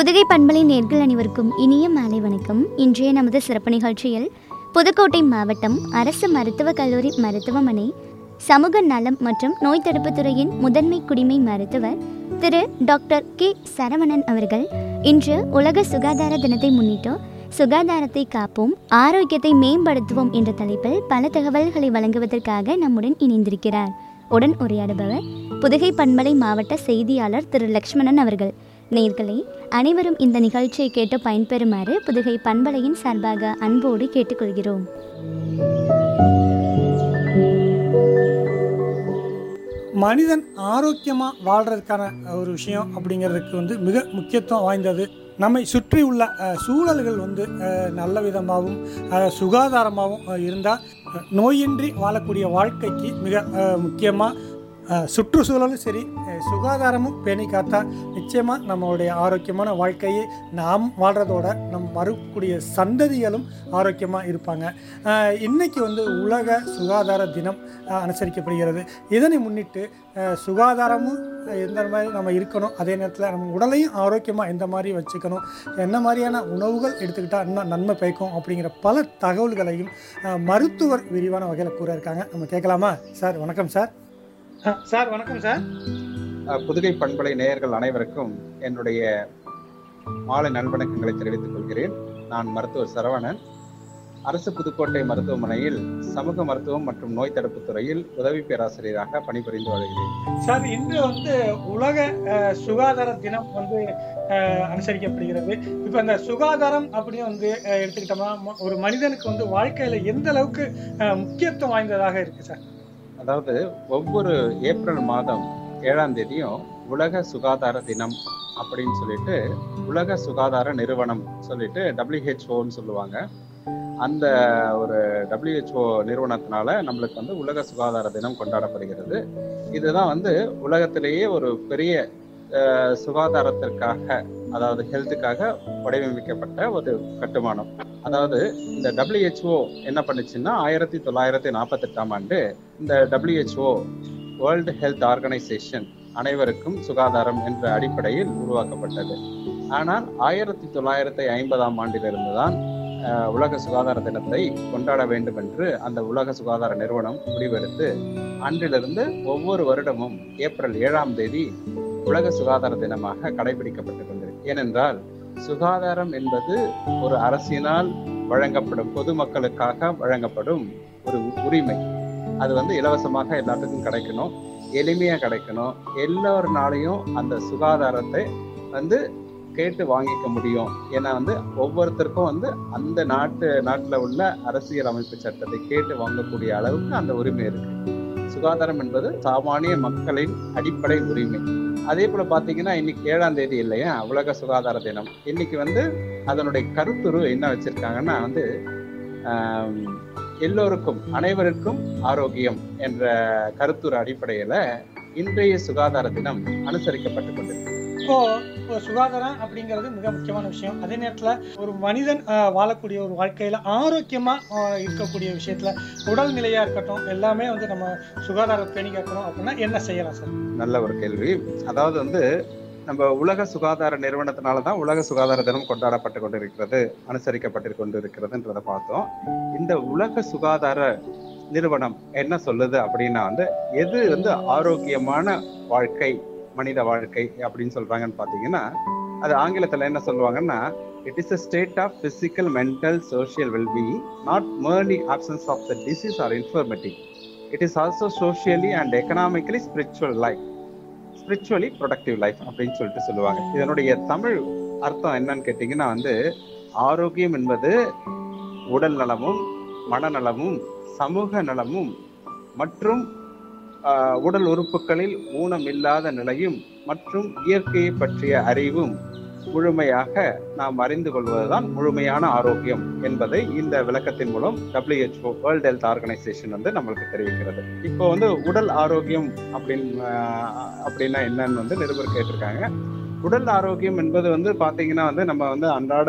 புதுகை பண்பலை நேர்கள் அனைவருக்கும் இனிய மாலை வணக்கம் இன்றைய நமது சிறப்பு நிகழ்ச்சியில் புதுக்கோட்டை மாவட்டம் அரசு மருத்துவக் கல்லூரி மருத்துவமனை சமூக நலம் மற்றும் நோய் தடுப்புத் துறையின் முதன்மை குடிமை மருத்துவர் திரு டாக்டர் கே சரவணன் அவர்கள் இன்று உலக சுகாதார தினத்தை முன்னிட்டு சுகாதாரத்தை காப்போம் ஆரோக்கியத்தை மேம்படுத்துவோம் என்ற தலைப்பில் பல தகவல்களை வழங்குவதற்காக நம்முடன் இணைந்திருக்கிறார் உடன் உரையாடுபவர் புதுகை பண்பலை மாவட்ட செய்தியாளர் திரு லக்ஷ்மணன் அவர்கள் நேர்களே அனைவரும் இந்த நிகழ்ச்சியை கேட்டு பயன்பெறுமாறு புதுகை பண்பலையின் சார்பாக அன்போடு கேட்டுக்கொள்கிறோம் மனிதன் ஆரோக்கியமாக வாழ்கிறதுக்கான ஒரு விஷயம் அப்படிங்கிறதுக்கு வந்து மிக முக்கியத்துவம் வாய்ந்தது நம்மை சுற்றி உள்ள அஹ், சூழல்கள் வந்து அஹ், நல்ல விதமாகவும் அஹ், சுகாதாரமாகவும் இருந்தால் நோயின்றி வாழக்கூடிய வாழ்க்கைக்கு மிக முக்கியமாக சுற்றுச்சூழலும் சரி அஹ், சுகாதாரமும் பேணி காத்தா நிச்சயமாக நம்மளுடைய ஆரோக்கியமான வாழ்க்கையை நாம் வாழ்கிறதோட நம் வரக்கூடிய சந்ததிகளும் ஆரோக்கியமாக இருப்பாங்க அஹ், இன்னைக்கு வந்து உலக சுகாதார தினம் அஹ், அனுசரிக்கப்படுகிறது இதனை முன்னிட்டு அஹ், சுகாதாரமும் அஹ், எந்த மாதிரி நம்ம இருக்கணும் அதே நேரத்தில் நம்ம உடலையும் ஆரோக்கியமாக எந்த மாதிரி வச்சுக்கணும் என்ன மாதிரியான உணவுகள் எடுத்துக்கிட்டால் இன்னும் நன்மை பயக்கும் அப்படிங்கிற பல தகவல்களையும் அஹ், மருத்துவர் விரிவான வகையில் கூற இருக்காங்க நம்ம கேட்கலாமா சார் வணக்கம் சார் அஹ், சார் வணக்கம் சார் அஹ் புதுகை பண்பலை நேயர்கள் அனைவருக்கும் என்னுடைய மாலை நல்வணக்கங்களை தெரிவித்துக் கொள்கிறேன் நான் மருத்துவர் சரவணன் அரசு புதுக்கோட்டை மருத்துவமனையில் சமூக மருத்துவம் மற்றும் நோய் தடுப்பு துறையில் உதவி பேராசிரியராக பணிபுரிந்து வருகிறேன் சார் இன்று வந்து உலக அஹ், சுகாதார தினம் வந்து அஹ், அனுசரிக்கப்படுகிறது இப்போ இந்த சுகாதாரம் அப்படின்னு வந்து அஹ், எடுத்துக்கிட்டோம்னா ம- ஒரு மனிதனுக்கு வந்து வாழ்க்கையில எந்த அளவுக்கு அஹ், முக்கியத்துவம் வாய்ந்ததாக இருக்கு சார் அதாவது ஒவ்வொரு ஏப்ரல் மாதம் ஏழாம் தேதியும் உலக சுகாதார தினம் அப்படின்னு சொல்லிட்டு உலக சுகாதார நிறுவனம் சொல்லிட்டு டபிள்யூஹெச்ஓன்னு சொல்லுவாங்க அந்த ஒரு டபிள்யூஹெச்ஓ நிறுவனத்தினால நம்மளுக்கு வந்து உலக சுகாதார தினம் கொண்டாடப்படுகிறது இதுதான் வந்து உலகத்திலேயே ஒரு பெரிய அஹ், சுகாதாரத்திற்காக அதாவது ஹெல்த்துக்காக வடிவமைக்கப்பட்ட ஒரு கட்டுமானம் அதாவது இந்த டபிள்யூஹெச்ஓ என்ன பண்ணுச்சுன்னா ஆயிரத்தி தொள்ளாயிரத்தி நாற்பத்தெட்டாம் ஆண்டு இந்த டபிள்யூஹெச்ஓ வேர்ல்டு ஹெல்த் ஆர்கனைசேஷன் அனைவருக்கும் சுகாதாரம் என்ற அடிப்படையில் உருவாக்கப்பட்டது ஆனால் ஆயிரத்தி தொள்ளாயிரத்தி ஐம்பதாம் ஆண்டிலிருந்து தான் அஹ், உலக சுகாதார தினத்தை கொண்டாட வேண்டும் என்று அந்த உலக சுகாதார நிறுவனம் முடிவெடுத்து அன்றிலிருந்து ஒவ்வொரு வருடமும் ஏப்ரல் ஏழாம் தேதி உலக சுகாதார தினமாக கடைபிடிக்கப்பட்டு கொண்டிருக்கு ஏனென்றால் சுகாதாரம் என்பது ஒரு அரசினால் வழங்கப்படும் பொதுமக்களுக்காக வழங்கப்படும் ஒரு உரிமை அது வந்து இலவசமாக எல்லாத்துக்கும் கிடைக்கணும் எளிமையா கிடைக்கணும் எல்லோருனாலையும் அந்த சுகாதாரத்தை வந்து கேட்டு வாங்கிக்க முடியும் ஏன்னா வந்து ஒவ்வொருத்தருக்கும் வந்து அந்த நாட்டு நாட்டில் உள்ள அரசியல் அமைப்பு சட்டத்தை கேட்டு வாங்கக்கூடிய அளவுக்கு அந்த உரிமை இருக்கு சுகாதாரம் என்பது சாமானிய மக்களின் அடிப்படை உரிமை அதே போல பாத்தீங்கன்னா இன்னைக்கு ஏழாம் தேதி இல்லையா உலக சுகாதார தினம் இன்னைக்கு வந்து அதனுடைய கருத்துரு என்ன வச்சிருக்காங்கன்னா வந்து ஆம், எல்லோருக்கும் அனைவருக்கும் ஆரோக்கியம் என்ற கருத்துரு அடிப்படையில இன்றைய சுகாதார தினம் அனுசரிக்கப்பட்டு கொண்டிருக்கு இப்போ இப்போ சுகாதாரம் அப்படிங்கிறது மிக முக்கியமான விஷயம் அதே நேரத்துல ஒரு மனிதன் அஹ், வாழக்கூடிய ஒரு வாழ்க்கையில ஆரோக்கியமா அஹ், இருக்கக்கூடிய விஷயத்துல உடல்நிலையா இருக்கட்டும் எல்லாமே வந்து நம்ம சுகாதார பேணி காக்கணும் அப்படின்னா என்ன செய்யலாம் சார் நல்ல ஒரு கேள்வி அதாவது வந்து நம்ம உலக சுகாதார நிறுவனத்தினால தான் உலக சுகாதார தினம் கொண்டாடப்பட்டு கொண்டிருக்கிறது அனுசரிக்கப்பட்டு கொண்டிருக்கிறதுன்றதை பார்த்தோம் இந்த உலக சுகாதார நிறுவனம் என்ன சொல்லுது அப்படின்னா வந்து எது வந்து ஆரோக்கியமான வாழ்க்கை மனித வாழ்க்கை அப்படின்னு சொல்றாங்கன்னு பார்த்தீங்கன்னா அது ஆங்கிலத்தில் என்ன சொல்லுவாங்கன்னா it is a state of physical mental social well-being not merely absence of the disease or infirmity it is also socially and economically spiritual life spiritually productive life அப்படின்னு சொல்லிட்டு சொல்லுவாங்க இதனுடைய தமிழ் அர்த்தம் என்னன்னு கேட்டிங்கன்னா வந்து ஆரோக்கியம் என்பது உடல் நலமும் மனநலமும் சமூக நலமும் மற்றும் ஆஹ், உடல் உறுப்புகளில் ஊனமில்லாத நிலையும் மற்றும் இயற்கையை பற்றிய அறிவும் முழுமையாக நாம் அறிந்து கொள்வதுதான் முழுமையான ஆரோக்கியம் என்பதை இந்த விளக்கத்தின் மூலம் WHO வேர்ல்ட் ஹெல்த் ஆர்கனைசேஷன் வந்து நம்மளுக்கு தெரிவிக்கிறது இப்போ வந்து உடல் ஆரோக்கியம் அப்படின்னு ஆஹ், அப்படின்னா என்னன்னு வந்து நிருபர் கேட்டிருக்காங்க உடல் ஆரோக்கியம் என்பது வந்து பாத்தீங்கன்னா வந்து நம்ம வந்து அன்றாட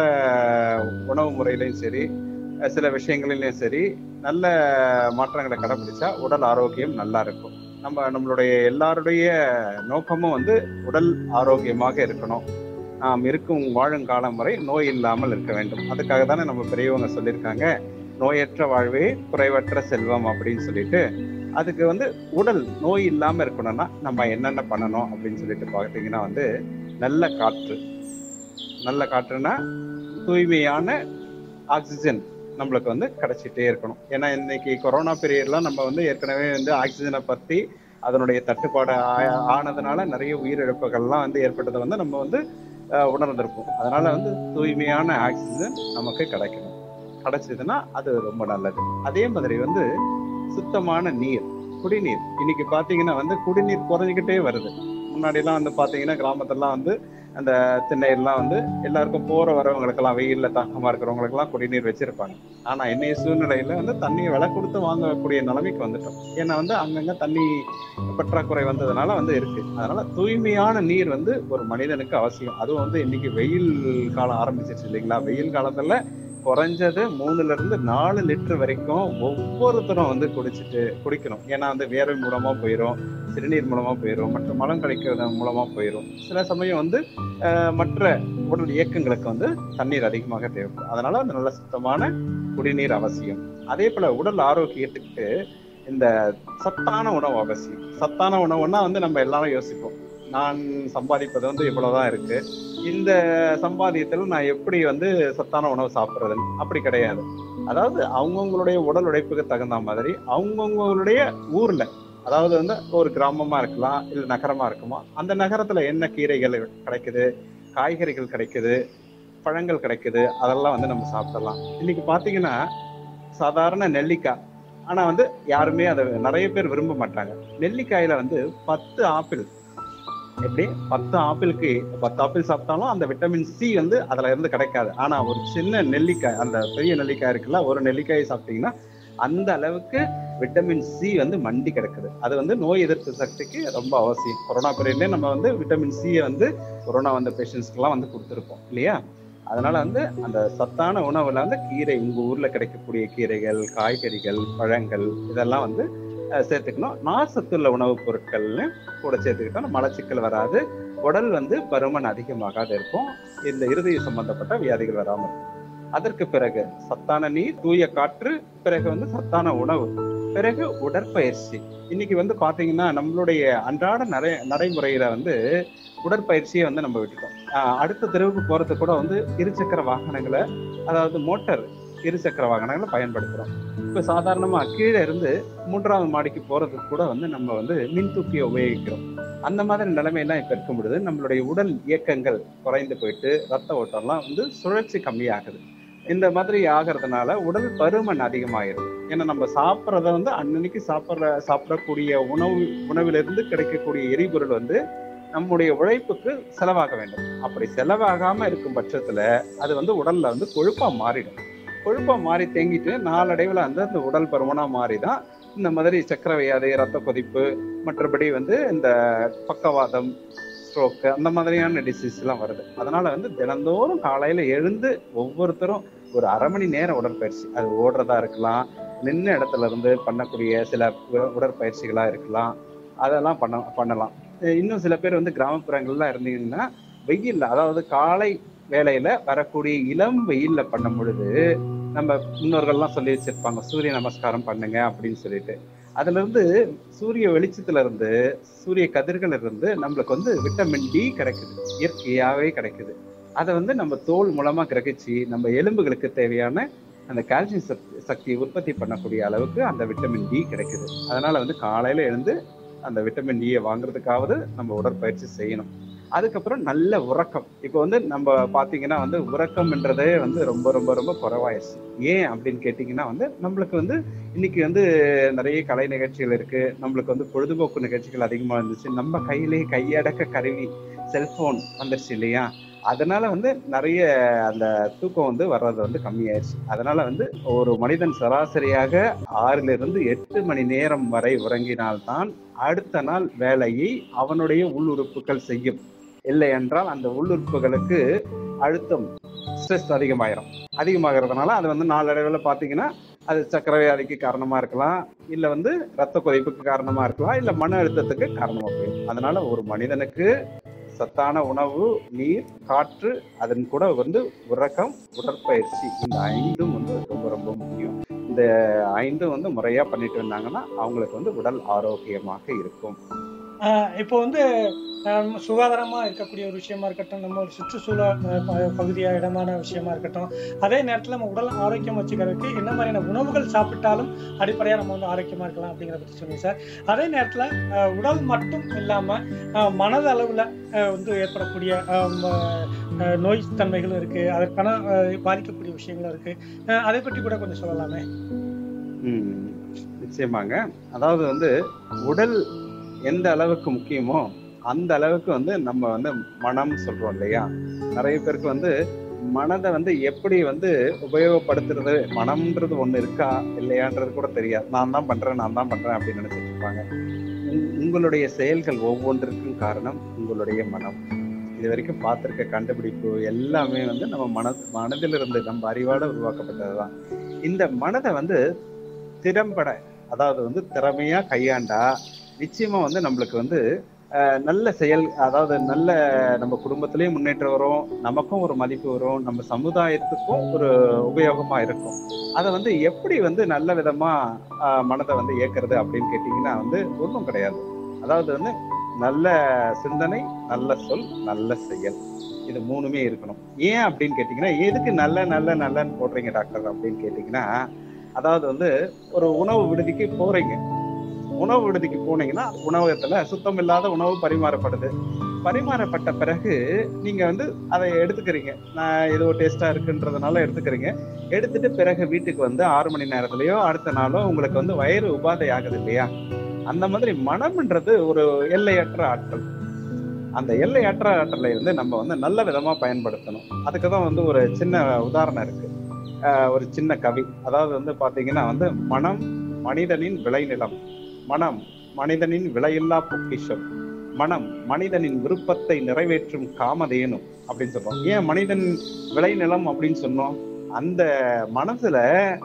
உணவு முறையிலையும் சரி அஹ் சில விஷயங்களிலையும் சரி நல்ல மாற்றங்களை கடைபிடிச்சா உடல் ஆரோக்கியம் நல்லா இருக்கும் நம்ம நம்மளுடைய எல்லாருடைய நோக்கமும் வந்து உடல் ஆரோக்கியமாக இருக்கணும் நாம் இருக்கும் வாழும் காலம் வரை நோய் இல்லாமல் இருக்க வேண்டும் அதுக்காக தானே நம்ம பெரியவங்க சொல்லியிருக்காங்க நோயற்ற வாழ்வே குறைவற்ற செல்வம் அப்படின்னு சொல்லிட்டு அதுக்கு வந்து உடல் நோய் இல்லாம இருக்கணும்னா நம்ம என்னென்ன பண்ணணும் அப்படின்னு சொல்லிட்டு பார்த்தீங்கன்னா வந்து நல்ல காற்று நல்ல காற்றுனா தூய்மையான ஆக்சிஜன் நம்மளுக்கு வந்து கிடைச்சிட்டே இருக்கணும் ஏன்னா இன்னைக்கு கொரோனா பீரியட்லாம் நம்ம வந்து ஏற்கனவே வந்து ஆக்சிஜனை பத்தி அதனுடைய தட்டுப்பாடு ஆ- ஆனதுனால நிறைய உயிரிழப்புகள்லாம் வந்து ஏற்பட்டதை வந்து நம்ம வந்து அஹ், உணர்ந்திருப்போம் அதனால வந்து தூய்மையான ஆக்சிஜன் நமக்கு கிடைக்கணும் கிடைச்சதுன்னா அது ரொம்ப நல்லது அதே மாதிரி வந்து சுத்தமான நீர் குடிநீர் இன்னைக்கு பாத்தீங்கன்னா வந்து குடிநீர் குறைஞ்சிக்கிட்டே வருது முன்னாடி எல்லாம் வந்து பாத்தீங்கன்னா கிராமத்துலலாம் வந்து அந்த திண்ணையெல்லாம் வந்து எல்லாருக்கும் போற வரவங்களுக்கெல்லாம் வெயில்ல தாக்கமா இருக்கிறவங்களுக்கெல்லாம் குடிநீர் வச்சிருப்பாங்க ஆனா இன்னைய சூழ்நிலையில வந்து தண்ணியை விலை கொடுத்து வாங்கக்கூடிய நிலைமைக்கு வந்துட்டோம் ஏன்னா வந்து அங்கங்க தண்ணி பற்றாக்குறை வந்ததுனால வந்து இருக்கு அதனால தூய்மையான நீர் வந்து ஒரு மனிதனுக்கு அவசியம் அதுவும் வந்து இன்னைக்கு வெயில் காலம் ஆரம்பிச்சிருச்சு இல்லைங்களா வெயில் காலத்துல குறைஞ்சது மூணுல இருந்து நாலு லிட்டர் வரைக்கும் ஒவ்வொருத்தரும் வந்து குடிச்சிட்டு குடிக்கணும் ஏன்னா வந்து வேர்வை மூலமா போயிடும் சிறுநீர் மூலமா போயிடும் மற்ற மலம் கழிக்கிறது மூலமா போயிடும் சில சமயம் வந்து அஹ், மற்ற உடல் இயக்கங்களுக்கு வந்து தண்ணீர் அதிகமாக தேவைப்படும் அதனால அந்த நல்ல சுத்தமான குடிநீர் அவசியம் அதே போல உடல் ஆரோக்கியத்துக்கு இந்த சத்தான உணவு அவசியம் சத்தான உணவுன்னா வந்து நம்ம எல்லாரும் யோசிப்போம் நான் சம்பாதிப்பது வந்து இவ்வளவுதான் இருக்கு இந்த சம்பாதியத்தில் நான் எப்படி வந்து சத்தான உணவு சாப்பிட்றதுன்னு அப்படி கிடையாது அதாவது அவங்கவுங்களுடைய உடல் உழைப்புக்கு தகுந்த மாதிரி அவங்கவுங்களுடைய ஊர்ல அதாவது வந்து ஒரு கிராமமா இருக்கலாம் இல்ல நகரமா இருக்குமா அந்த நகரத்துல என்ன கீரைகள் கிடைக்குது காய்கறிகள் கிடைக்குது பழங்கள் கிடைக்குது அதெல்லாம் வந்து நம்ம சாப்பிடலாம் இன்னைக்கு பாத்தீங்கன்னா சாதாரண நெல்லிக்காய் ஆனா வந்து யாருமே அதை நிறைய பேர் விரும்ப மாட்டாங்க நெல்லிக்காயில வந்து பத்து ஆப்பிள் எப்படி பத்து ஆப்பிளுக்கு பத்து ஆப்பிள் சாப்பிட்டாலும் அந்த விட்டமின் சி வந்து அதுல இருந்து கிடைக்காது ஆனா ஒரு சின்ன நெல்லிக்காய் அந்த பெரிய நெல்லிக்காய் இருக்குல்ல ஒரு நெல்லிக்காயை சாப்பிட்டீங்கன்னா அந்த அளவுக்கு விட்டமின் சி வந்து மண்டி கிடக்குது அது வந்து நோய் எதிர்ப்பு சக்திக்கு ரொம்ப அவசியம் கொரோனா பீரியட்லேயே நம்ம வந்து விட்டமின் சியை வந்து கொரோனா வந்த பேஷண்ட்ஸ்க்குலாம் வந்து கொடுத்துருப்போம் இல்லையா அதனால வந்து அந்த சத்தான உணவுல வந்து கீரை உங்க ஊர்ல கிடைக்கக்கூடிய கீரைகள் காய்கறிகள் பழங்கள் இதெல்லாம் வந்து அஹ், சேர்த்துக்கணும் நார்சத்துள்ள உணவுப் பொருட்கள்னு கூட சேர்த்துக்கிட்டோம் மலச்சிக்கல் வராது உடல் வந்து பருமன் அதிகமாகாத இருக்கும் இந்த இருதய சம்பந்தப்பட்ட வியாதிகள் வராமல் இருக்கும் அதற்கு பிறகு சத்தான நீர் தூய காற்று பிறகு வந்து சத்தான உணவு பிறகு உடற்பயிற்சி இன்னைக்கு வந்து பாத்தீங்கன்னா நம்மளுடைய அன்றாட நடை நடைமுறையில வந்து உடற்பயிற்சியை வந்து நம்ம விட்டுட்டோம் ஆஹ் அடுத்த தெருவுக்கு போறதுக்கு கூட வந்து இருசக்கர வாகனங்களை அதாவது மோட்டார் இருசக்கர வாகனங்களை பயன்படுத்துறோம் இப்ப சாதாரணமா கீழே இருந்து மூன்றாவது மாடிக்கு போறதுக்கு கூட வந்து நம்ம வந்து மின் தூக்கியை உபயோகிக்கிறோம் அந்த மாதிரி நிலைமையெல்லாம் இப்ப இருக்க முடியுது நம்மளுடைய உடல் இயக்கங்கள் குறைந்து போயிட்டு ரத்த ஓட்டம்லாம் வந்து சுழற்சி கம்மியாகுது இந்த மாதிரி ஆகிறதுனால உடல் பருமன் அதிகமாயிருது ஏன்னா நம்ம சாப்பிட்றத வந்து அன்னன்னைக்கு சாப்பிட்ற சாப்பிடக்கூடிய உணவு உணவிலிருந்து கிடைக்கக்கூடிய எரிபொருள் வந்து நம்முடைய உழைப்புக்கு செலவாக வேண்டும் அப்படி செலவாகாம இருக்கும் பட்சத்துல அது வந்து உடல்ல வந்து கொழுப்பா மாறிடும் கொழுப்பா மாறி தேங்கிட்டு நாளடைவில் வந்து அந்த உடல் பருமனா மாறி தான் இந்த மாதிரி சக்கரை வியாதி ரத்த கொதிப்பு மற்றபடி வந்து இந்த பக்கவாதம் ஸ்ட்ரோக்கு அந்த மாதிரியான டிசீஸ் எல்லாம் வருது அதனால வந்து தினந்தோறும் காலையில எழுந்து ஒவ்வொருத்தரும் ஒரு அரை மணி நேரம் உடற்பயிற்சி அது ஓடுறதா இருக்கலாம் நின்ன இடத்துல இருந்து பண்ணக்கூடிய சில உ- உடற்பயிற்சிகளா இருக்கலாம் அதெல்லாம் பண்ண பண்ணலாம் அஹ் இன்னும் சில பேர் வந்து கிராமப்புறங்கள்ல இருந்தீங்கன்னா வெயில்ல அதாவது காலை வேலையில வரக்கூடிய இளம் வெயில்ல பண்ணும் பொழுது நம்ம முன்னோர்கள்லாம் சொல்லி வச்சிருப்பாங்க சூரிய நமஸ்காரம் பண்ணுங்க அப்படின்னு சொல்லிட்டு அதுல இருந்து சூரிய வெளிச்சத்துல இருந்து சூரிய கதிர்கள் இருந்து நம்மளுக்கு வந்து விட்டமின் டி கிடைக்குது இயற்கையாவே கிடைக்குது அதை வந்து நம்ம தோல் மூலமா கிரகிச்சு நம்ம எலும்புகளுக்கு தேவையான அந்த கால்சியம் சக்தி சக்தியை உற்பத்தி பண்ணக்கூடிய அளவுக்கு அந்த விட்டமின் டி கிடைக்குது அதனால வந்து காலையில எழுந்து அந்த விட்டமின் டியை வாங்குறதுக்காவது நம்ம உடற்பயிற்சி செய்யணும் அதுக்கப்புறம் நல்ல உறக்கம் இப்போ வந்து நம்ம பாத்தீங்கன்னா வந்து உறக்கம்ன்றதே வந்து ரொம்ப ரொம்ப ரொம்ப குறைவாயிருச்சு ஏன் அப்படின்னு கேட்டிங்கன்னா வந்து நம்மளுக்கு வந்து இன்னைக்கு வந்து நிறைய கலை நிகழ்ச்சிகள் இருக்கு நம்மளுக்கு வந்து பொழுதுபோக்கு நிகழ்ச்சிகள் அதிகமா இருந்துச்சு நம்ம கையிலேயே கையடக்க கருவி செல்போன் வந்துருச்சு இல்லையா அதனால வந்து நிறைய அந்த தூக்கம் வந்து வர்றது வந்து கம்மியாயிருச்சு அதனால வந்து ஒரு மனிதன் சராசரியாக ஆறிலிருந்து இருந்து எட்டு மணி நேரம் வரை உறங்கினால்தான் அடுத்த நாள் வேலையை அவனுடைய உள்ளுறுப்புகள் செய்யும் இல்லை என்றால் அந்த உள்ளுறுப்புகளுக்கு அழுத்தம் ஸ்ட்ரெஸ் அதிகமாயிரும் அதிகமாகிறதுனால அது வந்து நாளடைவில் பார்த்தீங்கன்னா அது சக்கரை வியாதிக்கு காரணமா இருக்கலாம் இல்ல வந்து ரத்த கொதிப்புக்கு காரணமா இருக்கலாம் இல்ல மன அழுத்தத்துக்கு காரணமா போயிடும் அதனால ஒரு மனிதனுக்கு சத்தான உணவு நீர் காற்று அதன் கூட வந்து உறக்கம் உடற்பயிற்சி இந்த ஐந்தும் வந்து ரொம்ப ரொம்ப முக்கியம் இந்த ஐந்தும் வந்து முறையா பண்ணிட்டு இருந்தாங்கன்னா அவங்களுக்கு வந்து உடல் ஆரோக்கியமாக இருக்கும் ஆஹ் இப்போ வந்து ஆஹ் சுகாதாரமா இருக்கக்கூடிய ஒரு விஷயமா இருக்கட்டும் நம்ம ஒரு சுற்றுச்சூழல் ஆஹ் ப- பகுதியா இடமான விஷயமா இருக்கட்டும் அதே நேரத்துல நம்ம உடல் ஆரோக்கியம் வச்சுக்கிறதுக்கு என்ன மாதிரியான உணவுகள் சாப்பிட்டாலும் அடிப்படையா நம்ம வந்து ஆரோக்கியமா இருக்கலாம் அப்படிங்கிறத பத்தி சொன்னீங்க சார் அதே நேரத்துல ஆஹ் உடல் மட்டும் இல்லாம ஆஹ் மனது அளவுல ஆஹ் வந்து ஏற்படக்கூடிய ஆஹ் ம- ஆஹ் நோய் தன்மைகளும் இருக்கு அதற்கான ஆஹ் பாதிக்கக்கூடிய விஷயங்களும் இருக்கு ஆஹ் அதை பற்றி கூட கொஞ்சம் சொல்லலாமே ம், நிச்சயமாங்க அதாவது வந்து உடல் எந்த அளவுக்கு முக்கியமோ அந்த அளவுக்கு வந்து நம்ம வந்து மனம் சொல்றோம் இல்லையா நிறைய பேருக்கு வந்து மனதை வந்து எப்படி வந்து உபயோகப்படுத்துறது மனம்ன்றது ஒண்ணு இருக்கா இல்லையான்றது கூட தெரியாது நான் தான் பண்றேன் நான் தான் பண்றேன் அப்படின்னு நினைச்சிட்டு இருப்பாங்க உங்- உங்களுடைய செயல்கள் ஒவ்வொன்றிற்கும் காரணம் உங்களுடைய மனம் இது வரைக்கும் பார்த்திருக்க கண்டுபிடிப்பு எல்லாமே வந்து நம்ம மன மனதிலிருந்து நம்ம அறிவாட உருவாக்கப்பட்டதுதான் இந்த மனதை வந்து திறம்பட அதாவது வந்து திறமையா கையாண்டா நிச்சயமா வந்து நம்மளுக்கு வந்து அஹ், நல்ல செயல் அதாவது நல்ல நம்ம குடும்பத்திலயும் முன்னேற்றம் வரும் நமக்கும் ஒரு மதிப்பு வரும் நம்ம சமுதாயத்துக்கும் ஒரு உபயோகமா இருக்கும் அதை வந்து எப்படி வந்து நல்ல விதமா அஹ், மனதை வந்து இயக்குறது அப்படின்னு கேட்டீங்கன்னா வந்து ஒன்றும் கிடையாது அதாவது வந்து நல்ல சிந்தனை நல்ல சொல் நல்ல செயல் இது மூணுமே இருக்கணும் ஏன் அப்படின்னு கேட்டீங்கன்னா எதுக்கு நல்ல நல்ல நல்லன்னு போடுறீங்க டாக்டர் அப்படின்னு கேட்டீங்கன்னா அதாவது வந்து ஒரு உணவு விடுதிக்கு போறீங்க உணவு விடுதிக்கு போனீங்கன்னா உணவகத்துல சுத்தம் இல்லாத உணவு பரிமாறப்படுது பரிமாறப்பட்ட பிறகு நீங்க வந்து அதை எடுத்துக்கிறீங்க நான் ஏதோ டேஸ்டா இருக்குன்றதுனால எடுத்துக்கிறீங்க எடுத்துட்டு பிறகு வீட்டுக்கு வந்து ஆறு மணி நேரத்திலயோ அடுத்த நாளோ உங்களுக்கு வந்து வயிறு உபாதை ஆகுது இல்லையா அந்த மாதிரி மனம்ன்றது ஒரு எல்லையற்ற ஆற்றல் அந்த எல்லையற்ற ஆற்றலை வந்து நம்ம வந்து நல்ல விதமா பயன்படுத்தணும் அதுக்கு தான் வந்து ஒரு சின்ன உதாரணம் இருக்கு ஆஹ் ஒரு சின்ன கவி அதாவது வந்து பாத்தீங்கன்னா வந்து மனம் மனிதனின் விளைநிலம் மனம் மனிதனின் விலையில்லா பொக்கிஷம் மனம் மனிதனின் விருப்பத்தை நிறைவேற்றும் காமதேனு அப்படின்னு சொல்றோம் ஏன் மனிதன் விளைநிலம் அப்படின்னு சொன்னோம் அந்த மனசுல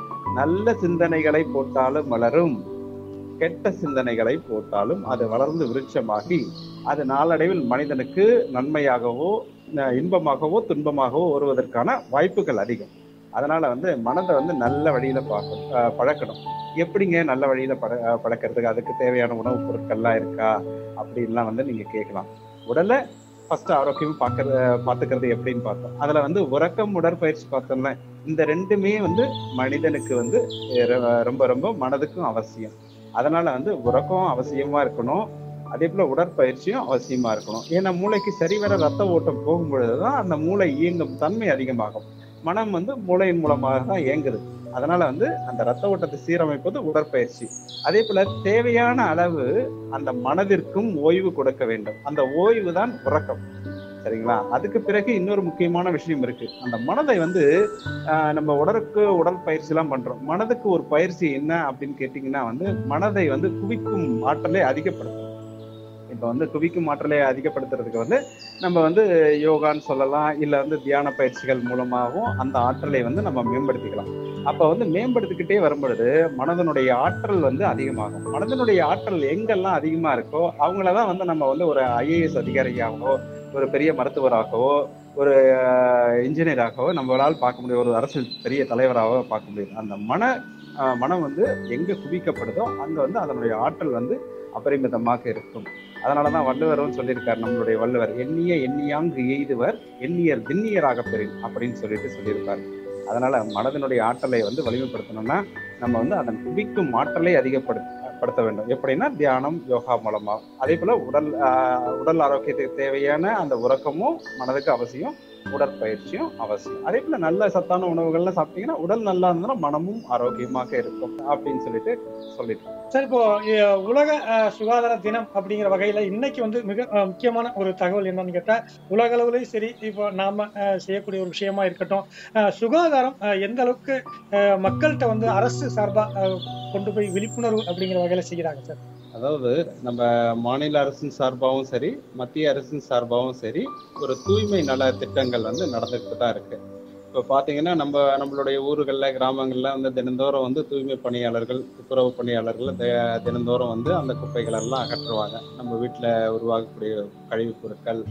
நல்ல சிந்தனைகளை போட்டாலும் வளரும் கெட்ட சிந்தனைகளை போட்டாலும் அது வளர்ந்து விருட்சமாகி அது நாளடைவில் மனிதனுக்கு நன்மையாகவோ அஹ் இன்பமாகவோ துன்பமாகவோ வருவதற்கான வாய்ப்புகள் அதிகம் அதனால வந்து மனதை வந்து நல்ல வழியில பார்க்கணும் அஹ் பழக்கணும் எப்படிங்க நல்ல வழியில பழ அஹ் பழக்கிறதுக்கு அதுக்கு தேவையான உணவுப் பொருட்கள்லாம் இருக்கா அப்படின்லாம் வந்து நீங்க கேட்கலாம் உடலை ஃபர்ஸ்ட் ஆரோக்கியம் பார்க்கறது பார்த்துக்கிறது எப்படின்னு பார்த்தோம் அதுல வந்து உறக்கம் உடற்பயிற்சி பார்த்தோம்ல இந்த ரெண்டுமே வந்து மனிதனுக்கு வந்து ரொ- ரொம்ப ரொம்ப மனதுக்கும் அவசியம் அதனால வந்து உறக்கம் அவசியமா இருக்கணும் அதே போல உடற்பயிற்சியும் அவசியமா இருக்கணும் ஏன்னா மூளைக்கு சரிவர ரத்த ஓட்டம் போகும் பொழுதுதான் அந்த மூளை இயங்கும் தன்மை அதிகமாகும் மனம் வந்து மூளையின் மூலமாக தான் இயங்குது அதனால வந்து அந்த ரத்த ஓட்டத்தை சீரமைப்பது உடற்பயிற்சி அதே போல தேவையான அளவு அந்த மனதிற்கும் ஓய்வு கொடுக்க வேண்டும் அந்த ஓய்வு தான் உறக்கம் சரிங்களா அதுக்கு பிறகு இன்னொரு முக்கியமான விஷயம் இருக்கு அந்த மனதை வந்து ஆஹ், நம்ம உடலுக்கு உடல் பயிற்சி எல்லாம் பண்றோம் மனதுக்கு ஒரு பயிற்சி என்ன அப்படின்னு கேட்டீங்கன்னா வந்து மனதை வந்து குவிக்கும் ஆற்றலை அதிகப்படுத்தும் இப்ப வந்து குவிக்கும் ஆற்றலை அதிகப்படுத்துறதுக்கு வந்து நம்ம வந்து யோகான்னு சொல்லலாம் இல்ல வந்து தியான பயிற்சிகள் மூலமாகவும் அந்த ஆற்றலை வந்து நம்ம மேம்படுத்திக்கலாம் அப்ப வந்து மேம்படுத்திக்கிட்டே வரும்பொழுது மனதனுடைய ஆற்றல் வந்து அதிகமாகும் மனதனுடைய ஆற்றல் எங்கெல்லாம் அதிகமா இருக்கோ அவங்களதான் வந்து நம்ம வந்து ஒரு ஐஏஎஸ் அதிகாரியாகவோ ஒரு பெரிய மருத்துவராகவோ ஒரு இன்ஜினியராகவோ நம்மளால் பார்க்க முடியும் ஒரு அரசியல் பெரிய தலைவராகவோ பார்க்க முடியும் அந்த மன ஆஹ் மனம் வந்து எங்க குவிக்கப்படுதோ அங்க வந்து அதனுடைய ஆற்றல் வந்து அபரிமிதமாக இருக்கும் அதனாலதான் வள்ளுவரும் சொல்லியிருக்கார் நம்மளுடைய வள்ளுவர் எண்ணிய எண்ணியாங்கு எய்துவர் எண்ணியர் திண்ணியராக பெறின் அப்படின்னு சொல்லிட்டு சொல்லியிருப்பார் அதனால மனதினுடைய ஆற்றலை வந்து வலிமைப்படுத்தணும்னா நம்ம வந்து அதன் குவிக்கும் ஆற்றலை அதிகப்படுத்த படுத்த வேண்டும் எப்படின்னா தியானம் யோகா மூலமா அதே போல உடல் ஆஹ் உடல் ஆரோக்கியத்துக்கு தேவையான அந்த உறக்கமும் மனதுக்கு அவசியம் உடற்பயிற்சியும் அவசியம் அதே போல நல்ல சத்தான உணவுகள்லாம் சாப்பிட்டீங்கன்னா உடல் நல்லா இருந்ததுன்னா மனமும் ஆரோக்கியமாக இருக்கும் அப்படின்னு சொல்லிட்டு சொல்லிட்டு சார் இப்போ அஹ், உலக அஹ், சுகாதார தினம் அப்படிங்கிற வகையில இன்னைக்கு வந்து மிக அஹ், முக்கியமான ஒரு தகவல் என்னன்னு கேட்டா உலக அளவுலயும் சரி இப்போ நாம அஹ், செய்யக்கூடிய ஒரு விஷயமா இருக்கட்டும் அஹ், சுகாதாரம் அஹ், எந்த அளவுக்கு அஹ், மக்கள்கிட்ட வந்து அரசு சார்பா அஹ், கொண்டு போய் விழிப்புணர்வு அப்படிங்கிற வகையில செய்யறாங்க சார் அதாவது நம்ம மாநில அரசின் சார்பாகவும் சரி மத்திய அரசின் சார்பாகவும் சரி ஒரு தூய்மை நல திட்டங்கள் வந்து நடந்துகிட்டு தான் இருக்கு இப்போ பார்த்தீங்கன்னா நம்ம நம்மளுடைய ஊர்களில் கிராமங்களில் வந்து தினந்தோறும் வந்து தூய்மை பணியாளர்கள் துப்புரவு பணியாளர்கள் தி- தினந்தோறும் வந்து அந்த குப்பைகள் எல்லாம் அகற்றுவாங்க நம்ம வீட்டில் உருவாகக்கூடிய கழிவுப் பொருட்கள்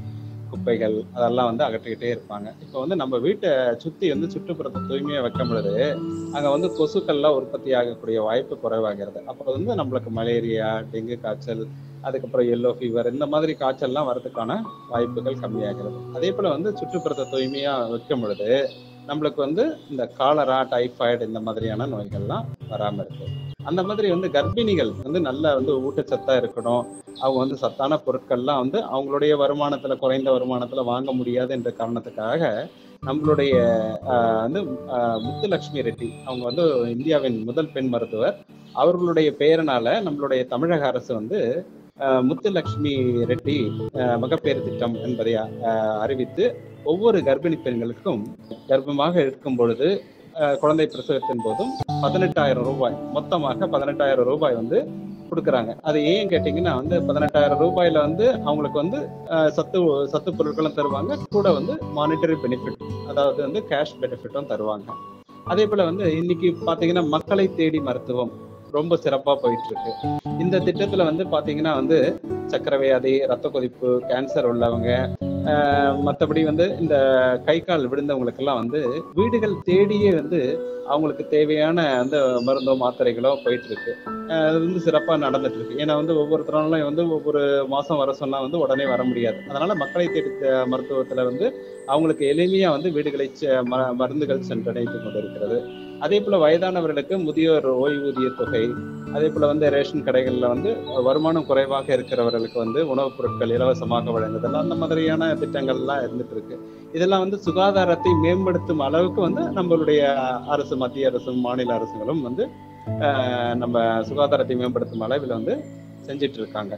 குப்பைகள் அதெல்லாம் வந்து அகற்றிக்கிட்டே இருப்பாங்க இப்போ வந்து நம்ம வீட்டை சுத்தி வந்து சுற்றுப்புறத்தை தூய்மையா வைக்கும் பொழுது அங்க வந்து கொசுக்கள்லாம் உற்பத்தி ஆகக்கூடிய வாய்ப்பு குறைவாகிறது அப்போ வந்து நம்மளுக்கு மலேரியா டெங்கு காய்ச்சல் அதுக்கப்புறம் எல்லோ ஃபீவர் இந்த மாதிரி காய்ச்சல்லாம் வரதுக்கான வாய்ப்புகள் கம்மியாகிறது அதே போல வந்து சுற்றுப்புறத்தை தூய்மையா வைக்கும் பொழுது நம்மளுக்கு வந்து இந்த காலரா டைஃபாய்டு இந்த மாதிரியான நோய்கள்லாம் வராம இருக்கு அந்த மாதிரி வந்து கர்ப்பிணிகள் வந்து நல்ல வந்து ஊட்டச்சத்தா இருக்கணும் அவங்க வந்து சத்தான பொருட்கள்லாம் வந்து அவங்களுடைய வருமானத்துல குறைந்த வருமானத்துல வாங்க முடியாது என்ற காரணத்துக்காக நம்மளுடைய ஆஹ், வந்து ஆஹ், முத்துலட்சுமி ரெட்டி அவங்க வந்து இந்தியாவின் முதல் பெண் மருத்துவர் அவர்களுடைய பெயரினால நம்மளுடைய தமிழக அரசு வந்து ஆஹ், முத்துலட்சுமி ரெட்டி ஆஹ், மகப்பேறு திட்டம் என்பதை ஆஹ், அறிவித்து ஒவ்வொரு கர்ப்பிணி பெண்களுக்கும் கர்ப்பமாக இருக்கும் பொழுது ஆஹ், குழந்தை பிரசவத்தின் போதும் பதினெட்டாயிரம் ரூபாய் மொத்தமாக பதினெட்டாயிரம் ரூபாய் வந்து கொடுக்குறாங்க அது ஏன் கேட்டிங்கன்னா வந்து பதினெட்டாயிரம் ரூபாயில வந்து அவங்களுக்கு வந்து ஆஹ், சத்து சத்து பொருட்களும் தருவாங்க கூட வந்து மானிட்டரி பெனிஃபிட் அதாவது வந்து கேஷ் பெனிஃபிட்டும் தருவாங்க அதே போல வந்து இன்னைக்கு பாத்தீங்கன்னா மக்களை தேடி மருத்துவம் ரொம்ப சிறப்பா போயிட்டு இருக்கு இந்த திட்டத்துல வந்து பாத்தீங்கன்னா வந்து சக்கரை வியாதி ரத்த கொதிப்பு கேன்சர் உள்ளவங்க ஆஹ், மத்தபடி வந்து இந்த கை கால் விழுந்தவங்களுக்கெல்லாம் வந்து வீடுகள் தேடியே வந்து அவங்களுக்கு தேவையான அந்த மருந்தோ மாத்திரைகளோ போயிட்டு இருக்கு ஆஹ், அது வந்து சிறப்பா நடந்துட்டு இருக்கு ஏன்னா வந்து ஒவ்வொருத்தராலும் வந்து ஒவ்வொரு மாசம் வர சொன்னா வந்து உடனே வர முடியாது அதனால மக்களை தேடி த- மருத்துவத்துல வந்து அவங்களுக்கு எளிமையா வந்து வீடுகளை செ- ம- மருந்துகள் சென்றடைந்து கொண்டிருக்கிறது அதே போல வயதானவர்களுக்கு முதியோர் ஓய்வூதிய தொகை அதே போல வந்து ரேஷன் கடைகள்ல வந்து வருமானம் குறைவாக இருக்கிறவர்களுக்கு வந்து உணவுப் பொருட்கள் இலவசமாக வழங்குதல் அந்த மாதிரியான திட்டங்கள்லாம் இருந்துட்டு இருக்கு இதெல்லாம் வந்து சுகாதாரத்தை மேம்படுத்தும் அளவுக்கு வந்து நம்மளுடைய அரசு மத்திய அரசும் மாநில அரசுகளும் வந்து ஆஹ், நம்ம சுகாதாரத்தை மேம்படுத்தும் அளவில் வந்து செஞ்சிட்டு இருக்காங்க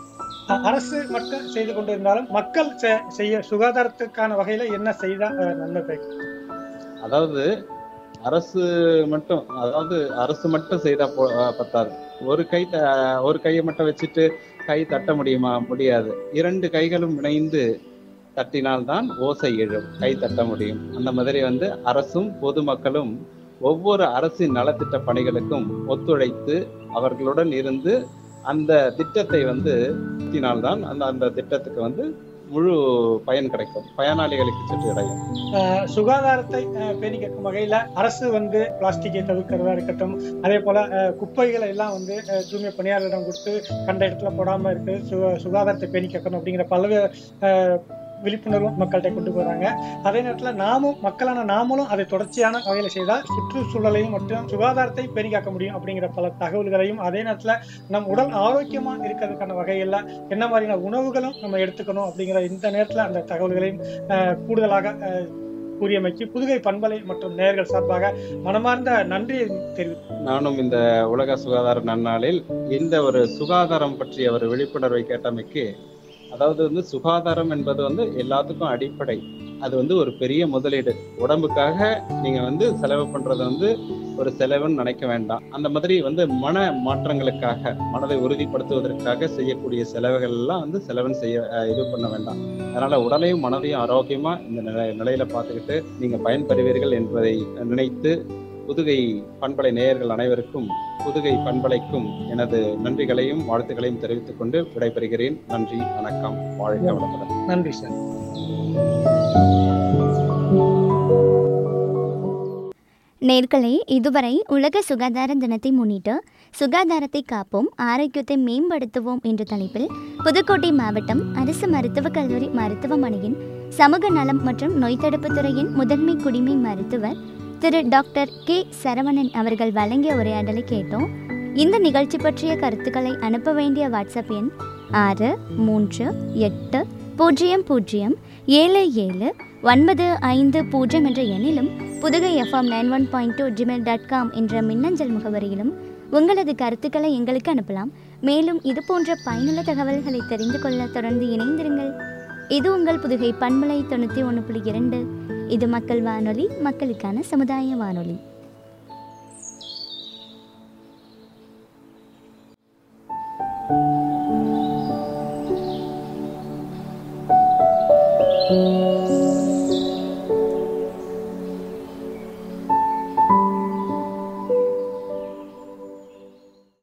அ- அரசு மட்டும் செய்து கொண்டிருந்தாலும் மக்கள் செ- செய்ய சுகாதாரத்துக்கான வகையில என்ன செய்தா அஹ், நன்மை பயக்கும் அதாவது அரசு மட்டும் அதாவது அரசு மட்டும் செய்தா போ அஹ் பத்தாது ஒரு கை த- ஒரு கையை மட்டும் வச்சுட்டு கை தட்ட முடியுமா முடியாது இரண்டு கைகளும் இணைந்து தட்டினால்தான் ஓசை எழும் கை தட்ட முடியும் அந்த மாதிரி வந்து அரசும் பொதுமக்களும் ஒவ்வொரு அரசின் நலத்திட்ட பணிகளுக்கும் ஒத்துழைத்து அவர்களுடன் இருந்து அந்த திட்டத்தை வந்து நடத்தினால்தான் அந்த அந்த திட்டத்துக்கு வந்து முழு பயன் கிடைக்கும் பயனாளிகளுக்கு சென்றடையும் அஹ், சுகாதாரத்தை அஹ், பேணி கேட்கும் வகையில அரசு வந்து பிளாஸ்டிக்கை தவிர்க்கிறதா இருக்கட்டும் அதே போல அஹ், குப்பைகளை எல்லாம் வந்து அஹ், தூய்மை பணியாளரிடம் கொடுத்து கண்ட இடத்துல போடாம இருக்கு சு- சுகாதாரத்தை பேணி கேட்கணும் அப்படிங்கிற பல்வேறு அஹ், விழிப்புணர்வும் மக்கள்கிட்ட கொண்டு போறாங்க அதே நேரத்துல நாமும் மக்களான நாமளும் அதை தொடர்ச்சியான வகையில செய்தால் சுற்றுச்சூழலையும் மற்றும் சுகாதாரத்தை பேணி காக்க முடியும் அப்படிங்கிற பல தகவல்களையும் அதே நேரத்துல நம் உடல் ஆரோக்கியமா இருக்கிறதுக்கான வகையில என்ன மாதிரியான உணவுகளும் நம்ம எடுத்துக்கணும் அப்படிங்கிற இந்த நேரத்துல அந்த தகவல்களையும் அஹ், கூடுதலாக அஹ், கூறியமைக்கு புதுகை பண்பலை மற்றும் நேயர்கள் சார்பாக மனமார்ந்த நன்றியை தெரிவித்து நானும் இந்த உலக சுகாதார நன்னாளில் இந்த ஒரு சுகாதாரம் பற்றிய ஒரு விழிப்புணர்வை கேட்டமைக்கு அதாவது வந்து சுகாதாரம் என்பது வந்து எல்லாத்துக்கும் அடிப்படை அது வந்து ஒரு பெரிய முதலீடு உடம்புக்காக நீங்க வந்து செலவு பண்றது வந்து ஒரு செலவுன்னு நினைக்க வேண்டாம் அந்த மாதிரி வந்து மன மாற்றங்களுக்காக மனதை உறுதிப்படுத்துவதற்காக செய்யக்கூடிய செலவுகள் எல்லாம் வந்து செலவுன்னு செய்ய அஹ், இது பண்ண வேண்டாம் அதனால உடலையும் மனதையும் ஆரோக்கியமா இந்த நிலை நிலையில பார்த்துக்கிட்டு நீங்க பயன்பெறுவீர்கள் என்பதை நினைத்து புதுகை பண்பலை நேயர்கள் அனைவருக்கும் புதுகை பண்பலைக்கும் எனது நன்றிகளையும் வாழ்த்துக்களையும் தெரிவித்துக் கொண்டு விடைபெறுகிறேன் நன்றி வணக்கம் வாழ்க வளமுடன் நன்றி சார் நேர்களே இதுவரை உலக சுகாதார தினத்தை முன்னிட்டு சுகாதாரத்தை காப்போம் ஆரோக்கியத்தை மேம்படுத்துவோம் என்ற தலைப்பில் புதுக்கோட்டை மாவட்டம் அரசு மருத்துவக் கல்லூரி மருத்துவமனையின் சமூக நலம் மற்றும் நோய் தடுப்புத் துறையின் முதன்மை குடிமை மருத்துவர் திரு டாக்டர் கே சரவணன் அவர்கள் வழங்கிய உரையாடலை கேட்டோம் இந்த நிகழ்ச்சி பற்றிய கருத்துக்களை அனுப்ப வேண்டிய வாட்ஸ்அப் எண் ஆறு மூன்று எட்டு பூஜ்ஜியம் பூஜ்ஜியம் ஏழு ஏழு ஒன்பது ஐந்து பூஜ்ஜியம் என்ற எண்ணிலும் Pudugai FM nine one point two Gmail dot com என்ற மின்னஞ்சல் முகவரியிலும் உங்களது கருத்துக்களை எங்களுக்கு அனுப்பலாம் மேலும் இது போன்ற பயனுள்ள தகவல்களை தெரிந்து கொள்ள தொடர்ந்து இணைந்திருங்கள் இது உங்கள் புதுகை பண்பலை தொண்ணூற்றி ஒன்று புள்ளி இரண்டு இது மக்கள் வானொலி மக்களுக்கான சமுதாய வானொலி